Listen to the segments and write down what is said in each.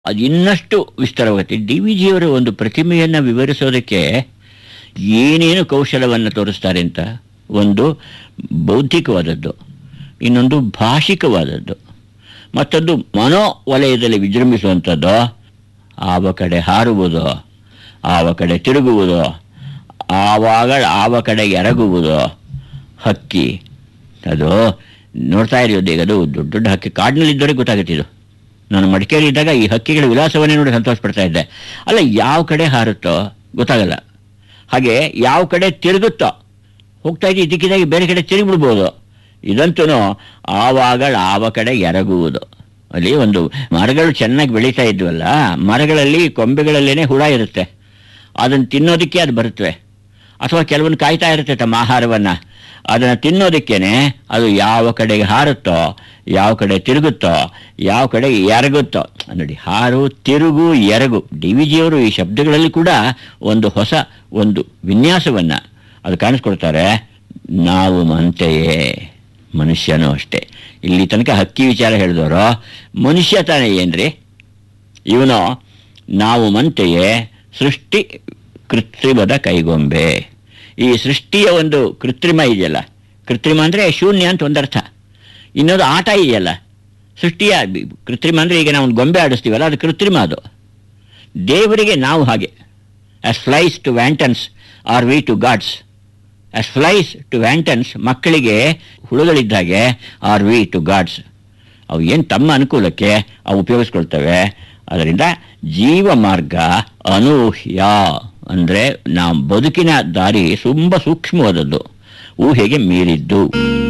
ಅದು ಇನ್ನಷ್ಟು ವಿಸ್ತಾರವಾಗುತ್ತೆ D V ಜಿಯವರ ಒಂದು ಪ್ರತಿಮೆಯನ್ನು ವಿವರಿಸೋದಕ್ಕೆ ಏನೇನು ಕೌಶಲವನ್ನು ತೋರಿಸ್ತಾರೆ ಅಂತ ಒಂದು ಬೌದ್ಧಿಕವಾದದ್ದು ಇನ್ನೊಂದು ಭಾಷಿಕವಾದದ್ದು ಮತ್ತೊಂದು ಮನೋವಲಯದಲ್ಲಿ ವಿಜೃಂಭಿಸುವಂಥದ್ದು ಆವ ಕಡೆ ಹಾರುವುದು ಆವ ಕಡೆ ತಿರುಗುವುದು ಆವಾಗ ಆವ ಕಡೆ ಎರಗುವುದು ಹಕ್ಕಿ ಅದು ನೋಡ್ತಾ ಇರೋದು ಈಗ ಅದು ದೊಡ್ಡ ದೊಡ್ಡ ಹಕ್ಕಿ ಕಾಡಿನಲ್ಲಿದ್ದವರಿಗೆ ಗೊತ್ತಾಗುತ್ತೆ ಇದು ನಾನು ಮಡಿಕೇರಿ ಇದ್ದಾಗ ಈ ಹಕ್ಕಿಗಳ ವಿಲಾಸವನ್ನೇ ನೋಡಿ ಸಂತೋಷ ಪಡ್ತಾ ಇದ್ದೆ ಅಲ್ಲ ಯಾವ ಕಡೆ ಹಾರುತ್ತೋ ಗೊತ್ತಾಗಲ್ಲ ಹಾಗೆ ಯಾವ ಕಡೆ ತಿರುಗುತ್ತೋ ಹೋಗ್ತಾ ಇದ್ದು ಇದಕ್ಕಿದ್ದಾಗಿ ಬೇರೆ ಕಡೆ ತಿರುಗಿಬಿಡ್ಬೋದು ಇದಂತೂ ಆವಾಗ ಆವ ಕಡೆ ಎರಗುವುದು ಅಲ್ಲಿ ಒಂದು ಮರಗಳು ಚೆನ್ನಾಗಿ ಬೆಳೀತಾ ಇದ್ವಲ್ಲ ಮರಗಳಲ್ಲಿ ಕೊಂಬೆಗಳಲ್ಲೇನೆ ಹುಳ ಇರುತ್ತೆ ಅದನ್ನು ತಿನ್ನೋದಕ್ಕೆ ಅದು ಬರುತ್ತವೆ ಅಥವಾ ಕೆಲವೊಂದು ಕಾಯ್ತಾ ಇರುತ್ತೆ ತಮ್ಮ ಆಹಾರವನ್ನು ಅದನ್ನು ತಿನ್ನೋದಕ್ಕೇನೆ ಅದು ಯಾವ ಕಡೆಗೆ ಹಾರುತ್ತೋ ಯಾವ ಕಡೆ ತಿರುಗುತ್ತೋ ಯಾವ ಕಡೆ ಎರಗುತ್ತೋ ನೋಡಿ ಹಾರು ತಿರುಗು ಎರಗು ಡಿ ವಿ ಜಿಯವರು ಈ ಶಬ್ದಗಳಲ್ಲಿ ಕೂಡ ಒಂದು ಹೊಸ ಒಂದು ವಿನ್ಯಾಸವನ್ನು ಅದು ಕಾಣಿಸ್ಕೊಡ್ತಾರೆ ನಾವು ಮಂತೆಯೇ ಮನುಷ್ಯನೂ ಅಷ್ಟೇ ಇಲ್ಲಿ ತನಕ ಹಕ್ಕಿ ವಿಚಾರ ಹೇಳಿದವರು ಮನುಷ್ಯ ತಾನೇ ಏನ್ರಿ ಇವನು ನಾವು ಮಂತೆಯೇ ಸೃಷ್ಟಿ ಕೃತ್ರಿಮದ ಕೈಗೊಂಬೆ ಈ ಸೃಷ್ಟಿಯ ಒಂದು ಕೃತ್ರಿಮ ಇದೆಯಲ್ಲ ಕೃತ್ರಿಮ ಅಂದರೆ ಶೂನ್ಯ ಅಂತ ಒಂದರ್ಥ ಇನ್ನೊಂದು ಆಟ ಇದೆಯಲ್ಲ ಸೃಷ್ಟಿಯ ಕೃತ್ರಿಮ ಅಂದರೆ ಈಗ ನಾವು ಒಂದು ಗೊಂಬೆ ಆಡಿಸ್ತೀವಲ್ಲ ಅದು ಕೃತ್ರಿಮ ಅದು ದೇವರಿಗೆ ನಾವು ಹಾಗೆ as flies to wantons are we to gods as flies to wantons ಮಕ್ಕಳಿಗೆ ಹುಳುಗಳಿದ್ದಾಗೆ ಆರ್ ವಿ ಟು ಗಾಡ್ಸ್ ಅವು ಏನು ತಮ್ಮ ಅನುಕೂಲಕ್ಕೆ ಅವು ಉಪಯೋಗಿಸ್ಕೊಳ್ತವೆ ಅದರಿಂದ ಜೀವ ಮಾರ್ಗ ಅನೂಹ್ಯ ಅಂದರೆ ನಾವು ಬದುಕಿನ ದಾರಿ ತುಂಬ ಸೂಕ್ಷ್ಮವಾದದ್ದು ಊಹೆಗೆ ಮೀರಿದ್ದು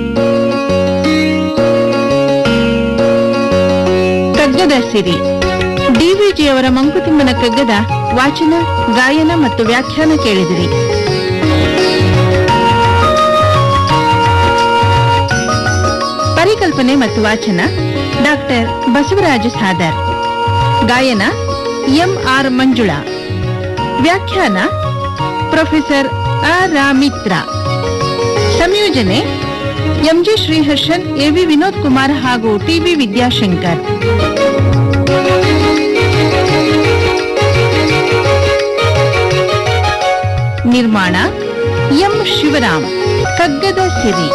ಕಗ್ಗದ ಸಿರಿ ಡಿವಿಜಿಯವರ ಮಂಕುತಿಮ್ಮನ ಕಗ್ಗದ ವಾಚನ ಗಾಯನ ಮತ್ತು ವ್ಯಾಖ್ಯಾನ ಕೇಳಿದಿರಿ ಪರಿಕಲ್ಪನೆ ಮತ್ತು ವಾಚನ ಡಾಕ್ಟರ್ ಬಸವರಾಜ ಸಾದರ್ ಗಾಯನ ಎಂ ಆರ್ ಮಂಜುಳಾ ವ್ಯಾಖ್ಯಾನ ಪ್ರೊಫೆಸರ್ ಅ ರಾಮಿತ್ರ ಸಂಯೋಜನೆ ಎಂಜಿ ಶ್ರೀಹರ್ಷನ್ ಎವಿ ವಿನೋದ್ ಕುಮಾರ್ ಹಾಗೂ ಟಿಬಿ ವಿದ್ಯಾಶಂಕರ್ ನಿರ್ಮಾಣ ಎಂ ಶಿವರಾಮ್ ಕಗ್ಗದ ಸಿರಿ